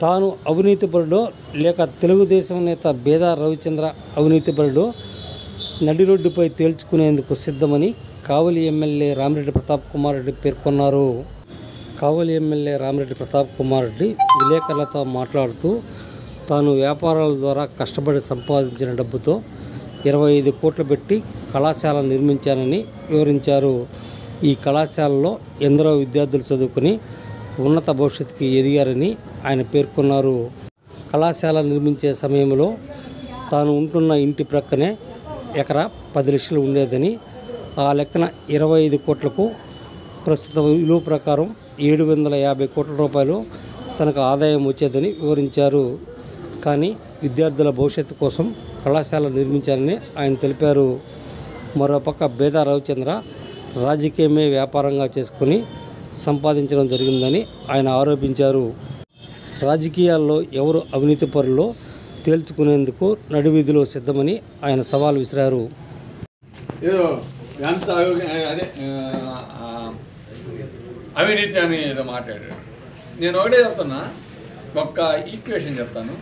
తాను అవినీతిపరుడో లేక తెలుగుదేశం నేత బేదా రవిచంద్ర అవినీతిపరుడో నడి రోడ్డుపై తేల్చుకునేందుకు సిద్ధమని కావలి ఎమ్మెల్యే రామిరెడ్డి ప్రతాప్ కుమార్ రెడ్డి పేర్కొన్నారు కావలి ఎమ్మెల్యే రామిరెడ్డి ప్రతాప్ కుమార్ రెడ్డి విలేకరులతో మాట్లాడుతూ తాను వ్యాపారాల ద్వారా కష్టపడి సంపాదించిన డబ్బుతో ఇరవై ఐదు కోట్లు పెట్టి కళాశాల నిర్మించానని వివరించారు ఈ కళాశాలలో ఎందరో విద్యార్థులు చదువుకుని ఉన్నత భవిష్యత్తుకి ఎదిగారని ఆయన పేర్కొన్నారు కళాశాల నిర్మించే సమయంలో తాను ఉంటున్న ఇంటి ప్రక్కనే ఎకరా పది లక్షలు ఉండేదని ఆ లెక్కన ఇరవై ఐదు కోట్లకు ప్రస్తుత విలువ ప్రకారం ఏడు వందల యాభై కోట్ల రూపాయలు తనకు ఆదాయం వచ్చేదని వివరించారు కానీ విద్యార్థుల భవిష్యత్తు కోసం కళాశాల నిర్మించారని ఆయన తెలిపారు మరోపక్క బేదా రవిచంద్ర రాజకీయమే వ్యాపారంగా చేసుకుని సంపాదించడం జరిగిందని ఆయన ఆరోపించారు రాజకీయాల్లో ఎవరు అవినీతి పరులో తేల్చుకునేందుకు నడివీధిలో సిద్ధమని ఆయన సవాల్ విసిరారు ఏదో ఎంత అవి- అదే ఆ, ఆ, అవినీతి అని ఏదో మాట్లాడాడు నేను ఒకటే చెప్తున్నా ఒక్క ఈక్వేషన్ చెప్తాను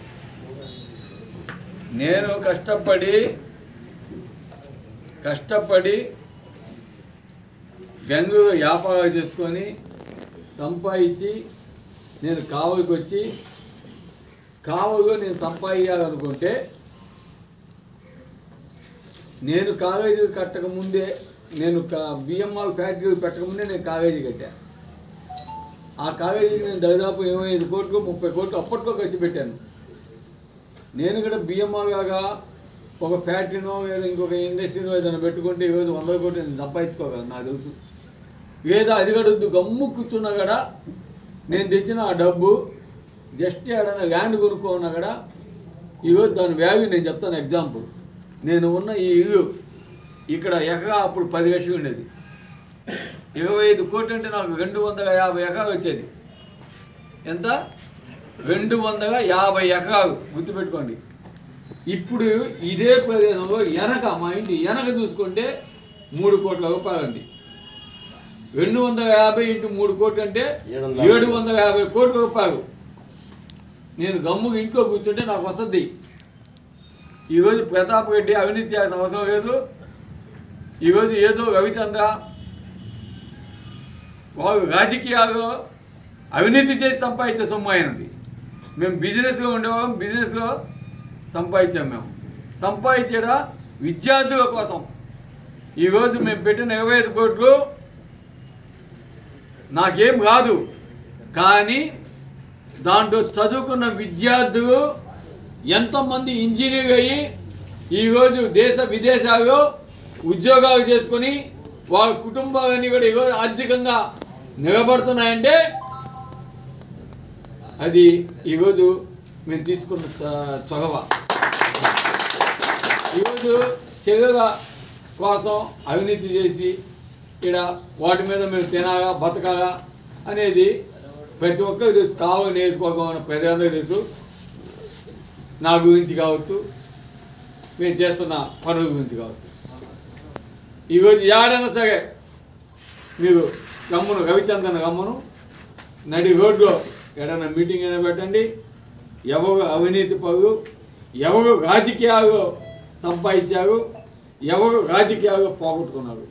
నేను కష్టపడి కష్టపడి బెంగళూరు వ్యాపారం చేసుకొని సంపాదించి నేను కావులకు వచ్చి కావులు నేను సంపాదించాలనుకుంటే నేను కాలేజీ కట్టక ముందే నేను బిఎంఆర్ ఫ్యాక్టరీ పెట్టక ముందే నేను కాలేజీ కట్టా ఆ కాలేజీకి నేను దాదాపు ఇరవై ఐదు కోట్లు ముప్పై కోట్లు అప్పట్లో ఖర్చు పెట్టాను నేను కూడా బిఎంఆర్ లాగా ఒక ఫ్యాక్టరీనో లేదా ఇంకొక ఇండస్ట్రీనో ఏదైనా పెట్టుకుంటే ఈరోజు వందల కోట్లు నేను సంపాదించుకోగలను నాకు తెలుసు ఏదో అది గడుద్దు గమ్ము కూర్చున్నా కూడా నేను తెచ్చిన ఆ డబ్బు జస్ట్ ఏడైనా ల్యాండ్ కొనుక్కున్నా కూడా ఈరోజు దాని వాల్యూ నేను చెప్తాను ఎగ్జాంపుల్ నేను ఉన్న ఈ ఇల్లు ఇక్కడ ఎకరా అప్పుడు పది లక్షలు ఉండేది ఇరవై ఐదు కోట్లు అంటే నాకు రెండు వందల యాభై ఎకరాలు వచ్చేది ఎంత రెండు వందల యాభై ఎకరాలు గుర్తుపెట్టుకోండి ఇప్పుడు ఇదే ప్రదేశంలో వెనక మా ఇంటి వెనక చూసుకుంటే మూడు కోట్ల రూపాయలు ఉంది రెండు వందల యాభై ఇంటూ మూడు కోట్లు అంటే ఏడు వందల యాభై కోట్ల రూపాయలు నేను గమ్ముగా ఇంట్లో కూర్చుంటే నాకు వస్తుంది ఈరోజు ప్రతాప్ రెడ్డి అవినీతి చేయాల్సిన అవసరం లేదు ఈరోజు ఏదో రవిచంద్ర వారు రాజకీయాల్లో అవినీతి చేసి సంపాదించే సొమ్ము అయినది మేము బిజినెస్గా ఉండేవాళ్ళం బిజినెస్లో సంపాదించాం మేము సంపాదించేట విద్యార్థుల కోసం ఈరోజు మేము పెట్టిన ఇరవై ఐదు కోట్లు నాకేం రాదు కానీ దాంట్లో చదువుకున్న విద్యార్థులు ఎంతోమంది ఇంజనీర్ అయ్యి ఈరోజు దేశ విదేశాల్లో ఉద్యోగాలు చేసుకొని వాళ్ళ కుటుంబాలన్నీ కూడా ఈరోజు ఆర్థికంగా నిలబడుతున్నాయంటే అది ఈరోజు మేము తీసుకున్న చ- చొరవ ఈరోజు చెరువుల కోసం అవినీతి చేసి ఇక్కడ వాటి మీద మేము తినాలా బతకాలా అనేది ప్రతి ఒక్కరికి తెలుసు కావాలి నేర్చుకోగల ప్రజలందరికీ తెలుసు నా గురించి కావచ్చు మేము చేస్తున్న పనుల గురించి కావచ్చు ఈరోజు ఏడైనా సరే మీరు గమ్మును రవిచంద్రన్ గమ్మును నడి రోడ్లో ఎడైనా మీటింగ్ అయినా పెట్టండి ఎవరు అవినీతి పరులు ఎవరు రాజకీయాలు సంపాదించారు ఎవరు రాజకీయాలు పోగొట్టుకున్నారు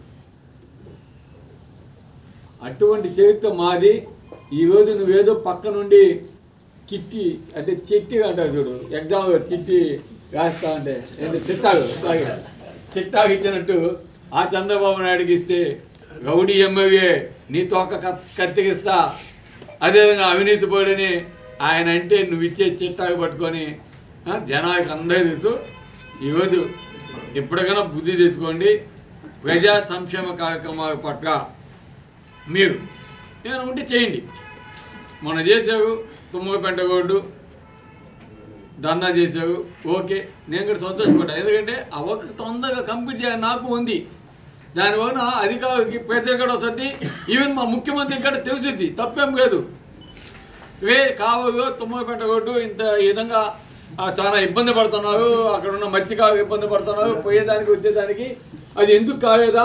అటువంటి చరిత్ర మాది ఈరోజు నువ్వేదో పక్క నుండి చిట్టి అంటే చిట్టి అంటారు చూడు ఎగ్జామ్లో చిట్టి రాస్తా అంటే ఏంటో చిట్టాలు సారీ. చిట్టాకు ఇచ్చినట్టు ఆ చంద్రబాబు నాయుడుకి ఇస్తే గౌడీ ఎమ్మెల్యే నీ తోక కత్- కత్తికిస్తా అదేవిధంగా అవినీతి పడని ఆయన అంటే నువ్వు ఇచ్చే చిట్టాకు పట్టుకొని ఆ, జనానికి అందరూ తెలుసు ఈరోజు ఎప్పటికైనా బుద్ధి తెచ్చుకోండి ప్రజా సంక్షేమ కార్యక్రమాల పట్ల మీరు ఏమైనా ఉంటే చేయండి మొన్న చేసావు తుమ్మగపెంట రోడ్డు దందా చేసావు ఓకే నేను కూడా సంతోషపడ్డా ఎందుకంటే ఆ వర్క్ తొందరగా కంప్లీట్ చేయాలి నాకు ఉంది దానివల్ల అధికారికి ప్రతి కూడా వస్తుంది ఈవెన్ మా ముఖ్యమంత్రికి కూడా తెలుసుద్ది తప్పేం లేదు వే కావో తుమ్మగపెంట రోడ్డు ఇంత ఈ విధంగా ఆ, చాలా ఇబ్బంది పడుతున్నారు అక్కడ ఉన్న మత్స్యకారు ఇబ్బంది పడుతున్నారు పోయేదానికి వచ్చేదానికి అది ఎందుకు కాలేదా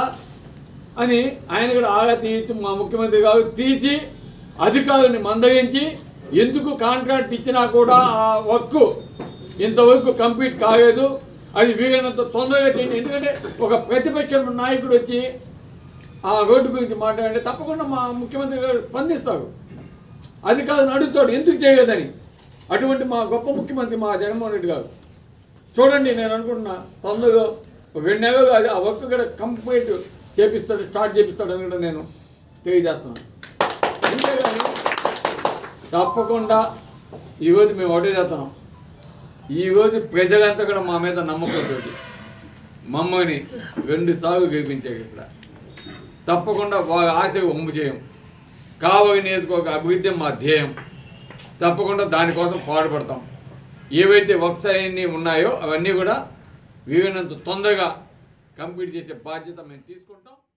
అని ఆయన కూడా ఆగా తీయచ్చు మా ముఖ్యమంత్రి గారు తీసి అధికారుని మందగించి ఎందుకు కాంట్రాక్ట్ ఇచ్చినా కూడా ఆ వర్క్ ఇంతవరకు కంప్లీట్ కాలేదు అది వీలైనంత తొందరగా చేయండి ఎందుకంటే ఒక ప్రతిపక్ష నాయకుడు వచ్చి ఆ రోడ్డు గురించి మాట్లాడంటే తప్పకుండా మా ముఖ్యమంత్రి గారు స్పందిస్తారు అధికారులను అడుగుతాడు ఎందుకు చేయలేదని అటువంటి మా గొప్ప ముఖ్యమంత్రి మా జగన్మోహన్ రెడ్డి గారు చూడండి నేను అనుకుంటున్నా తొందరగా ఒక రెండు నెలలు అది ఆ వర్క్ కూడా కంప్లీట్ చేపిస్తాడు స్టార్ట్ చేపిస్తాడు అని కూడా నేను తెలియజేస్తున్నాను అంతేగాని తప్పకుండా ఈరోజు మేము ఒకటే చేస్తున్నాం ఈరోజు ప్రజలంతా కూడా మా మీద నమ్మకంతో మమ్మల్ని రెండు సార్లు గెలిపించారు ఇక్కడ తప్పకుండా వాళ్ళ ఆశ ఒమ్ము చేయం కావలి నియోజకవర్గ అభివృద్ధి మా ధ్యేయం తప్పకుండా దానికోసం పాటుపడతాం ఏవైతే వర్క్స్ అవన్నీ ఉన్నాయో అవన్నీ కూడా వీలైనంత తొందరగా కంప్లీట్ చేసే బాధ్యత మేము తీసుకుంటాం